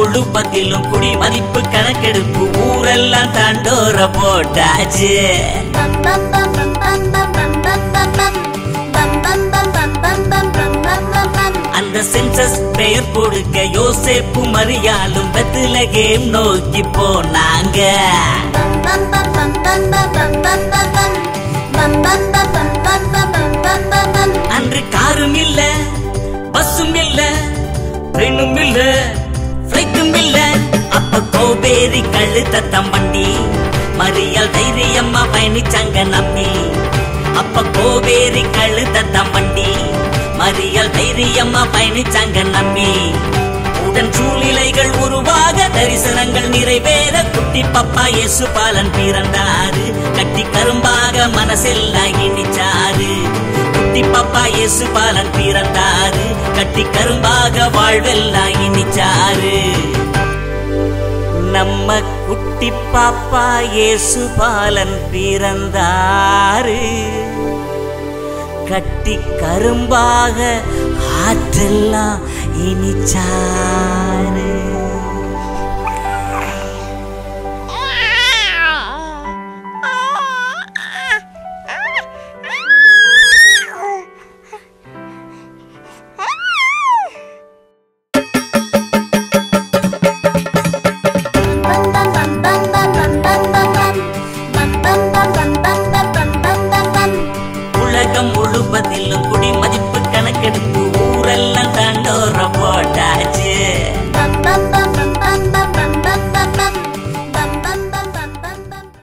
முழுப்பத்திலும் குடி மதிப்பு கணக்கெடுப்பு ஊரெல்லாம் தாண்டோர போட்டாச்சு பம் பம் பம் பம் பம் பம் பம் பம் பம் பம். பம் பம் பம் பம் பம் பம் பம் பம் பம் பம். அந்த சென்சஸ் பெயர் கொடுக்க யோசேப்பு மரியாலும் பெத்துலகேம் நோக்கி போனாங்க பம் பம் பம் பம் பம் பம் பம் பம் பம் பம். பம் பம் பம் பம் பம் பம் பம் பம் பம் பம். அன்று காரும் இல்ல பஸ்ஸும் இல்ல ட்ரெயினும் இல்ல ஃபிளைட்டும் இல்ல அப்ப கோபேரி கழுத்த தம்பண்டி மறியல் தைரியம்மா பயணிச்சாங்க நம்பி அப்ப கோபேரி கழுத்த தம்பண்டி மறியல் தைரியம்மா பயணிச்சாங்க நம்பி உடன் சூழ்நிலைகள் உருவாக தரிசனங்கள் நிறைவேற குட்டி பப்பா இயேசு பாலன் பிறந்தாரு கட்டி கரும்பாக மனசெல்லாம் இனிச்சாரு குட்டி பப்பா இயேசு பாலன் பிறந்தாரு கட்டி கரும்பாக வாழ்வெல்லாம் இனிச்சாரு நம்ம குட்டி பாப்பா இயேசு பாலன் பிறந்தாரு கட்டி கரும்பாக ஆற்றெல்லாம் இனிச்சாரு பம் பம் பம் பம் பம் பம் பம் பம் பம். பம் பம் பம் பம் பம் பம் பம் பம் பம் பம். உலகம் முழுவதிலும் குடி மதிப்பு கணக்கெடுப்பு ஊரெல்லாம் தாண்டோர போட்டாச்சு